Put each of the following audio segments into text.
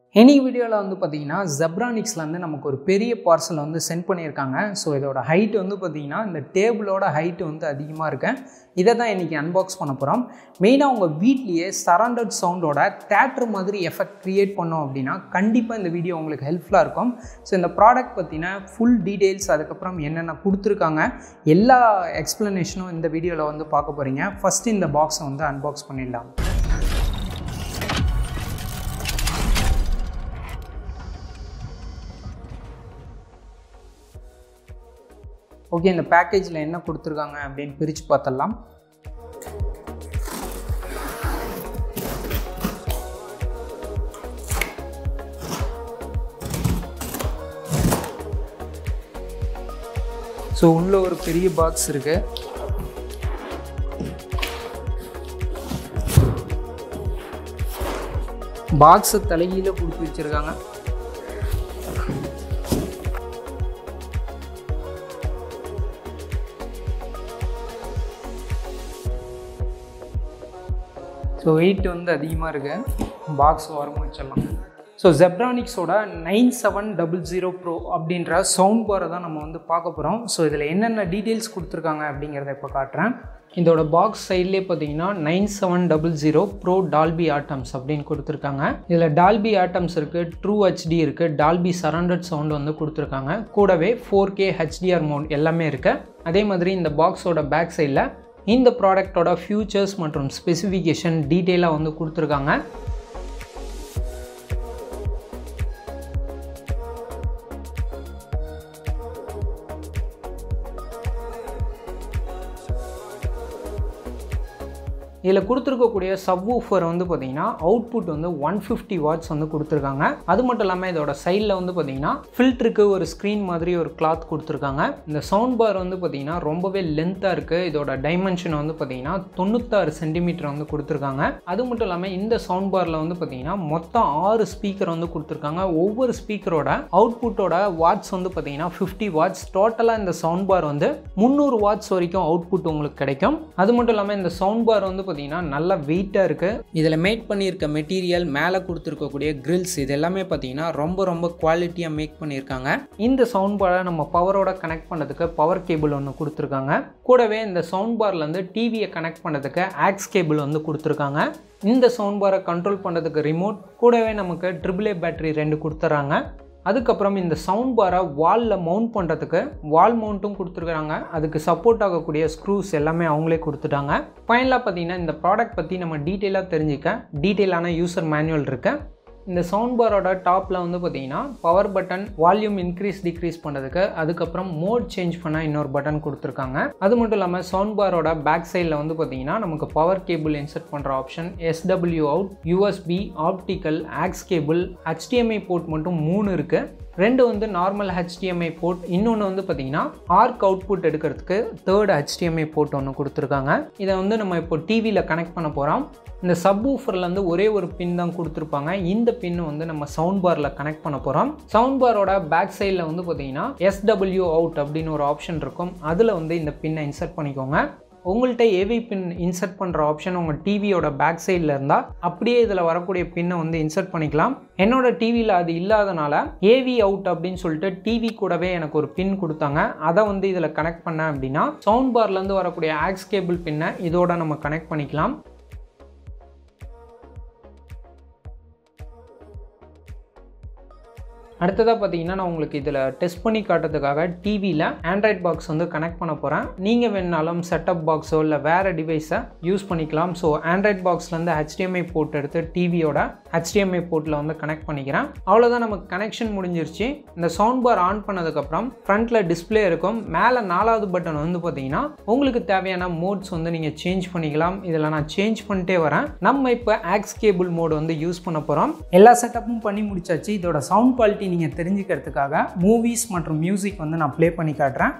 any வீடியோவில் வந்து பார்த்தீங்கன்னா ஜெப்ரானிக்ஸ்லேருந்து நமக்கு ஒரு பெரிய பார்சல் வந்து சென்ட் பண்ணியிருக்காங்க ஸோ இதோட ஹைட் வந்து பார்த்தீங்கன்னா இந்த டேபிளோட ஹைட் வந்து அதிகமாக இருக்கு இதை தான் இன்றைக்கி அன்பாக்ஸ் பண்ண போகிறோம் மெயினாக உங்கள் வீட்லேயே சரௌண்டட் சவுண்டோட தேட்டர் மாதிரி எஃபெக்ட் க்ரியேட் பண்ணோம் அப்படின்னா கண்டிப்பாக இந்த வீடியோ உங்களுக்கு ஹெல்ப்ஃபுல்லாக இருக்கும் ஸோ இந்த ப்ராடக்ட் பற்றின ஃபுல் டீட்டெயில்ஸ் அதுக்கப்புறம் என்னென்ன கொடுத்துருக்காங்க எல்லா எக்ஸ்ப்ளனேஷனும் இந்த வீடியோவில் வந்து பார்க்க போகிறீங்க ஃபஸ்ட்டு இந்த பாக்ஸை வந்து அன்பாக்ஸ் பண்ணிடலாம் ஓகே இந்த பேக்கேஜில் என்ன கொடுத்துருக்காங்க அப்படின்னு பிரித்து பார்த்துடலாம் ஸோ உள்ள ஒரு பெரிய பாக்ஸ் இருக்கு பாக்ஸை தலைகீழ கொடுத்து வச்சிருக்காங்க ஸோ வெயிட் வந்து அதிகமாக இருக்குது பாக்ஸ் வரும் வச்சிடலாம் ஸோ ஜெப்ரானிக்ஸோட nine seven double zero pro அப்படின்ற சவுண்ட் பாரை தான் நம்ம வந்து பார்க்க போகிறோம் ஸோ இதில் என்னென்ன டீட்டெயில்ஸ் கொடுத்துருக்காங்க அப்படிங்கிறத இப்போ காட்டுறேன் இதோட பாக்ஸ் சைட்லேயே பார்த்தீங்கன்னா nine seven double zero pro Dolby Atmos அப்படின்னு கொடுத்துருக்காங்க இதில் டால்பி ஆட்டம்ஸ் இருக்குது ட்ரூ ஹெச்டி இருக்குது டால்பி சரௌண்டட் சவுண்ட் வந்து கொடுத்துருக்காங்க கூடவே ஃபோர் கே ஹெச்டிஆர் மோட் எல்லாமே இருக்குது அதே மாதிரி இந்த பாக்ஸோட பேக் சைடில் இந்த ப்ராடக்டோட ஃபியூச்சர்ஸ் மற்றும் ஸ்பெசிஃபிகேஷன் டீட்டெயிலாக வந்து கொடுத்துருக்காங்க இதில் கொடுத்துருக்கக்கூடிய சப் ஊஃபர் வந்து பார்த்தீங்கன்னா அவுட்புட் வந்து ஒன் ஃபிஃப்டி வாட்ஸ் வந்து கொடுத்துருக்காங்க அது மட்டும் இல்லாமல் இதோட சைடில் வந்து பார்த்தீங்கன்னா ஃபில்ட்ருக்கு ஒரு ஸ்க்ரீன் மாதிரி ஒரு கிளாத் கொடுத்துருக்காங்க இந்த சவுண்ட் பார் வந்து பார்த்தீங்கன்னா ரொம்பவே லென்த்தாக இருக்குது இதோட டைமென்ஷன் வந்து பார்த்தீங்கன்னா தொண்ணூத்தாறு சென்டிமீட்டர் வந்து கொடுத்துருக்காங்க அது மட்டும் இல்லாமல் இந்த சவுண்ட் பாரில் வந்து பார்த்தீங்கன்னா மொத்தம் ஆறு ஸ்பீக்கர் வந்து கொடுத்துருக்காங்க ஒவ்வொரு ஸ்பீக்கரோட அவுட்புட்டோட வாட்ஸ் வந்து பார்த்தீங்கன்னா ஃபிஃப்டி வாட்ஸ் டோட்டலாக இந்த சவுண்ட் பார் வந்து முந்நூறு வாட்ஸ் வரைக்கும் அவுட்புட் உங்களுக்கு கிடைக்கும் அது மட்டும் இல்லாமல் இந்த சவுண்ட் பார் வந்து பார்த்தீங்கன்னா நல்லா வெயிட்டாக இருக்குது இதில் மேட் பண்ணியிருக்க மெட்டீரியல் மேலே கொடுத்துருக்கக்கூடிய கிரில்ஸ் இது எல்லாமே பார்த்தீங்கன்னா ரொம்ப ரொம்ப குவாலிட்டியாக மேக் பண்ணியிருக்காங்க இந்த சவுண்ட் பாரை நம்ம பவரோட கனெக்ட் பண்ணுறதுக்கு பவர் கேபிள் ஒன்று கொடுத்துருக்காங்க கூடவே இந்த சவுண்ட் பார்லேருந்து டிவியை கனெக்ட் பண்ணுறதுக்கு ஆக்ஸ் கேபிள் வந்து கொடுத்துருக்காங்க இந்த சவுண்ட் பாரை கண்ட்ரோல் பண்ணுறதுக்கு ரிமோட் கூடவே நமக்கு ட்ரிபிள் ஏ பேட்டரி ரெண்டு கொடுத்துட்றாங்க அதுக்கப்புறம் இந்த சவுண்ட் பாரை வாலில் மவுண்ட் பண்ணுறதுக்கு வால் மவுண்ட்டும் கொடுத்துருக்குறாங்க அதுக்கு சப்போர்ட் ஆகக்கூடிய ஸ்க்ரூஸ் எல்லாமே அவங்களே கொடுத்துட்டாங்க ஃபைனலாக பார்த்தீங்கன்னா இந்த ப்ராடக்ட் பற்றி நம்ம டீட்டெயிலாக தெரிஞ்சுக்க டீட்டெயிலான யூசர் மேனுவல் இருக்கு இந்த சவுண்ட் பாரோட டாப்பில் வந்து பார்த்தீங்கன்னா power button volume increase decrease பண்ணுறதுக்கு அதுக்கப்புறம் மோட் சேஞ்ச் பண்ண இன்னொரு பட்டன் கொடுத்துருக்காங்க அது மட்டும் இல்லாமல் சவுண்ட் பாரோட பேக் சைடில் வந்து பார்த்தீங்கன்னா நமக்கு பவர் கேபிள் இன்சர்ட் பண்ணுற option SW out USB optical aux cable HDMI port மட்டும் மூணு இருக்குது ரெண்டு வந்து நார்மல் ஹெச்டிஎம்ஐ போர்ட் இன்னொன்று வந்து பார்த்தீங்கன்னா ஆர்க் அவுட்புட் எடுக்கிறதுக்கு தேர்ட் ஹெச்டிஎம்ஐ போர்ட் ஒன்று கொடுத்துருக்காங்க இதை வந்து நம்ம இப்போ டிவியில் கனெக்ட் பண்ண போகிறோம் இந்த சப் ஊஃபர்லேருந்து ஒரே ஒரு பின் தான் கொடுத்துருப்பாங்க இந்த பின் வந்து நம்ம சவுண்ட் பாரில் கனெக்ட் பண்ண போகிறோம் சவுண்ட் பாரோட பேக் சைடில் வந்து பார்த்தீங்கன்னா எஸ்டபிள்யூ அவுட் அப்படின்னு ஒரு ஆப்ஷன் இருக்கும் அதில் வந்து இந்த பின்னை இன்சர்ட் பண்ணிக்கோங்க உங்கள்கிட்ட ஏவி பின் இன்சர்ட் பண்ணுற ஆப்ஷன் உங்கள் டிவியோட பேக் சைடில் இருந்தால் அப்படியே இதில் வரக்கூடிய பின்னை வந்து இன்சர்ட் பண்ணிக்கலாம் என்னோட டிவியில் அது இல்லாதனால ஏவி அவுட் அப்படின்னு சொல்லிட்டு டிவி கூடவே எனக்கு ஒரு பின் கொடுத்தாங்க அதை வந்து இதில் கனெக்ட் பண்ணேன் அப்படின்னா சவுண்ட் பார்லேருந்து வரக்கூடிய ஆக்ஸ் கேபிள் பின்னை இதோட நம்ம கனெக்ட் பண்ணிக்கலாம் அடுத்ததாக பார்த்தீங்கன்னா நான் உங்களுக்கு இதில் டெஸ்ட் பண்ணி காட்டுறதுக்காக டிவியில் ஆண்ட்ராய்ட் பாக்ஸ் வந்து கனெக்ட் பண்ண போகிறேன் நீங்கள் வேணாலும் செட்டப் பாக்ஸோ இல்லை வேறு டிவைஸை யூஸ் பண்ணிக்கலாம் ஸோ ஆண்ட்ராய்ட் பாக்ஸ்லேருந்து ஹெச்டிஎம்ஐ போர்ட் எடுத்து டிவியோட ஹெச்டிஎம்ஐ போர்ட்டில் வந்து கனெக்ட் பண்ணிக்கிறேன் அவ்வளோதான் நமக்கு கனெக்ஷன் முடிஞ்சிருச்சு இந்த சவுண்ட் பார் ஆன் பண்ணதுக்கப்புறம் ஃப்ரண்ட்டில் டிஸ்பிளே இருக்கும் மேலே நாலாவது பட்டன் வந்து பார்த்தீங்கன்னா உங்களுக்கு தேவையான மோட்ஸ் வந்து நீங்கள் சேஞ்ச் பண்ணிக்கலாம் இதில் நான் சேஞ்ச் பண்ணிட்டே வரேன் நம்ம இப்போ ஆக்ஸ் கேபிள் மோடு வந்து யூஸ் பண்ண போகிறோம் எல்லா செட்டப்பும் பண்ணி முடிச்சாச்சு இதோட சவுண்ட் குவாலிட்டி நீங்கள் தெரிஞ்சுக்கிறதுக்காக மூவிஸ் மற்றும் மியூசிக் வந்து நான் ப்ளே பண்ணி காட்டுறேன்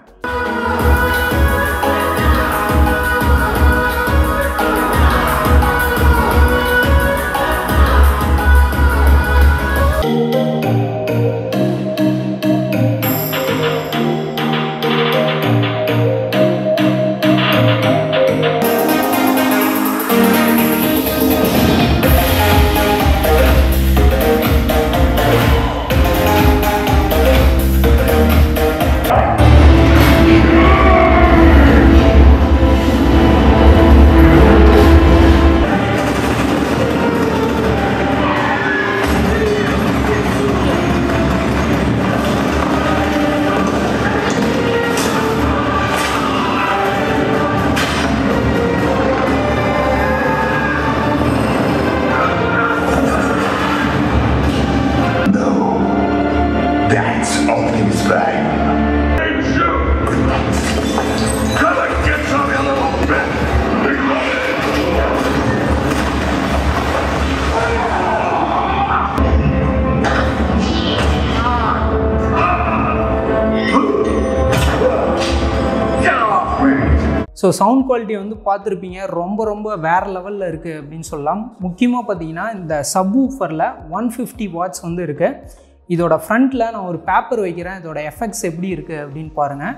ஸோ சவுண்ட் குவாலிட்டி வந்து பார்த்துருப்பீங்க ரொம்ப ரொம்ப வேறு லெவலில் இருக்குது அப்படின்னு சொல்லலாம் முக்கியமாக பார்த்தீங்கன்னா இந்த சப் ஊஃபரில் ஒன் ஃபிஃப்டி வாட்ஸ் வந்து இருக்குது இதோட ஃப்ரண்ட்டில் நான் ஒரு பேப்பர் வைக்கிறேன் இதோட எஃபெக்ட்ஸ் எப்படி இருக்குது அப்படின்னு பாருங்கள்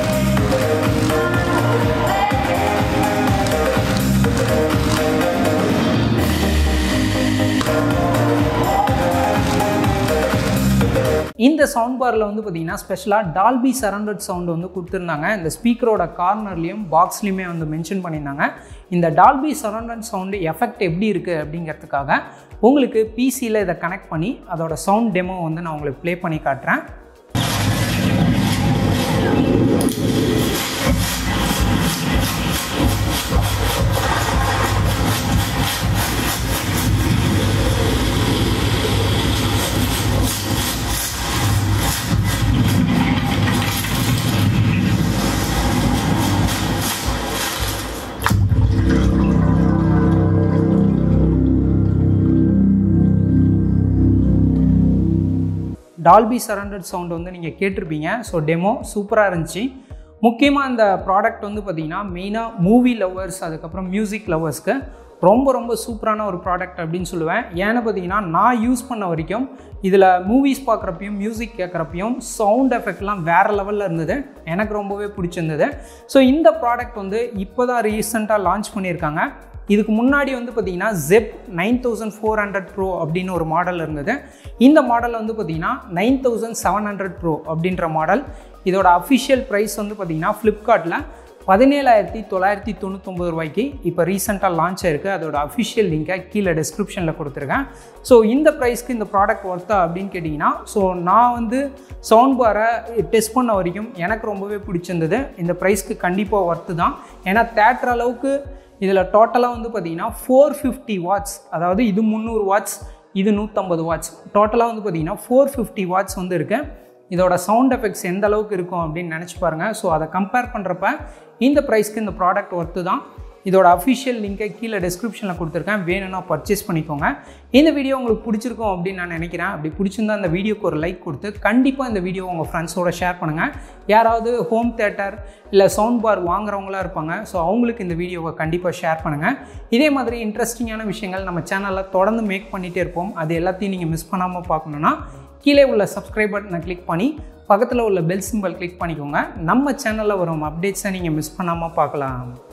இந்த சவுண்ட் பாரில் வந்து பார்த்தீங்கன்னா ஸ்பெஷலாக டால்பி சரண்டட் சவுண்ட் வந்து கொடுத்துருந்தாங்க இந்த ஸ்பீக்கரோட கார்னர்லேயும் பாக்ஸ்லேயுமே வந்து மென்ஷன் பண்ணியிருந்தாங்க இந்த டால்பி சரண்டட் சவுண்டு எஃபெக்ட் எப்படி இருக்குது அப்படிங்கிறதுக்காக உங்களுக்கு பிசியில் இதை கனெக்ட் பண்ணி அதோட சவுண்ட் டெமோ வந்து நான் உங்களுக்கு ப்ளே பண்ணி காட்டுறேன் டால்பி சரண்டட் சவுண்ட் வந்து நீங்கள் கேட்டிருப்பீங்க ஸோ டெமோ சூப்பராக இருந்துச்சு முக்கியமாக இந்த ப்ராடக்ட் வந்து பார்த்திங்கன்னா மெயினாக மூவி லவ்வர்ஸ் அதுக்கப்புறம் மியூசிக் லவ்வர்ஸ்க்கு ரொம்ப ரொம்ப சூப்பரான ஒரு ப்ராடக்ட் அப்படின்னு சொல்லுவேன் ஏன்னு பார்த்தீங்கன்னா நான் யூஸ் பண்ண வரைக்கும் இதில் மூவிஸ் பார்க்குறப்பையும் மியூசிக் கேட்குறப்பையும் சவுண்ட் எஃபெக்ட்லாம் வேறு லெவலில் இருந்தது எனக்கு ரொம்பவே பிடிச்சிருந்தது ஸோ இந்த ப்ராடக்ட் வந்து இப்போ தான் ரீசெண்டாக லான்ச் பண்ணியிருக்காங்க இதுக்கு முன்னாடி வந்து பார்த்தீங்கன்னா Zeb nine thousand four hundred pro அப்படின்னு ஒரு மாடல் இருந்தது இந்த மாடல் வந்து பார்த்தீங்கன்னா nine thousand seven hundred pro அப்படின்ற மாடல் இதோட அஃபிஷியல் ப்ரைஸ் வந்து பார்த்தீங்கன்னா ஃப்ளிப்கார்ட்டில் பதினேழாயிரத்தி தொள்ளாயிரத்தி தொண்ணூத்தொம்பது ரூபாய்க்கு இப்போ ரீசெண்டாக லான்ச் ஆயிருக்கு அதோட அஃபிஷியல் லிங்கை கீழே டிஸ்கிரிப்ஷனில் கொடுத்துருக்கேன் ஸோ இந்த ப்ரைஸ்க்கு இந்த ப்ராடக்ட் ஒர்த்தா அப்படின்னு கேட்டிங்கன்னா ஸோ நான் வந்து சவுண்ட் பாரை டெஸ்ட் பண்ண வரைக்கும் எனக்கு ரொம்பவே பிடிச்சிருந்தது இந்த ப்ரைஸ்க்கு கண்டிப்பாக ஒர்த்து தான் ஏன்னா தேட்டர் அளவுக்கு இதில் டோட்டலாக வந்து பார்த்தீங்கன்னா ஃபோர் ஃபிஃப்டி வாட்ஸ் அதாவது இது முந்நூறு வாட்ஸ் இது நூற்றம்பது வாட்ஸ் டோட்டலாக வந்து பார்த்தீங்கன்னா ஃபோர் ஃபிஃப்டி வாட்ஸ் வந்து இருக்குது இதோட சவுண்ட் எஃபெக்ட்ஸ் எந்த அளவுக்கு இருக்கும் அப்படின்னு நினச்சி பாருங்கள் ஸோ அதை கம்பேர் பண்ணுறப்ப இந்த ப்ரைஸ்க்கு இந்த ப்ராடக்ட் ஒர்த்து தான் இதோட அஃபிஷியல் லிங்கை கீழே டிஸ்கிரிப்ஷனில் கொடுத்துருக்கேன் வேணும்னா பர்ச்சேஸ் பண்ணிக்கோங்க இந்த வீடியோ உங்களுக்கு பிடிச்சிருக்கும் அப்படின்னு நான் நினைக்கிறேன் அப்படி பிடிச்சிருந்தா அந்த வீடியோக்கு ஒரு லைக் கொடுத்து கண்டிப்பாக இந்த வீடியோ உங்கள் ஃப்ரெண்ட்ஸோட ஷேர் பண்ணுங்கள் யாராவது ஹோம் தேட்டர் இல்லை சவுண்ட் பார் வாங்குறவங்களா இருப்பாங்க ஸோ அவங்களுக்கு இந்த வீடியோவை கண்டிப்பாக ஷேர் பண்ணுங்கள் இதே மாதிரி இன்ட்ரெஸ்டிங்கான விஷயங்கள் நம்ம சேனலில் தொடர்ந்து மேக் பண்ணிகிட்டே இருப்போம் அது எல்லாத்தையும் நீங்கள் மிஸ் பண்ணாமல் பார்க்கணுன்னா கீழே உள்ள சப்ஸ்கிரைப் பட்டனை கிளிக் பண்ணி பக்கத்தில் உள்ள பெல் சிம்பல் கிளிக் பண்ணிக்கோங்க நம்ம சேனலில் வரும் அப்டேட்ஸை நீங்கள் மிஸ் பண்ணாமல் பார்க்கலாம்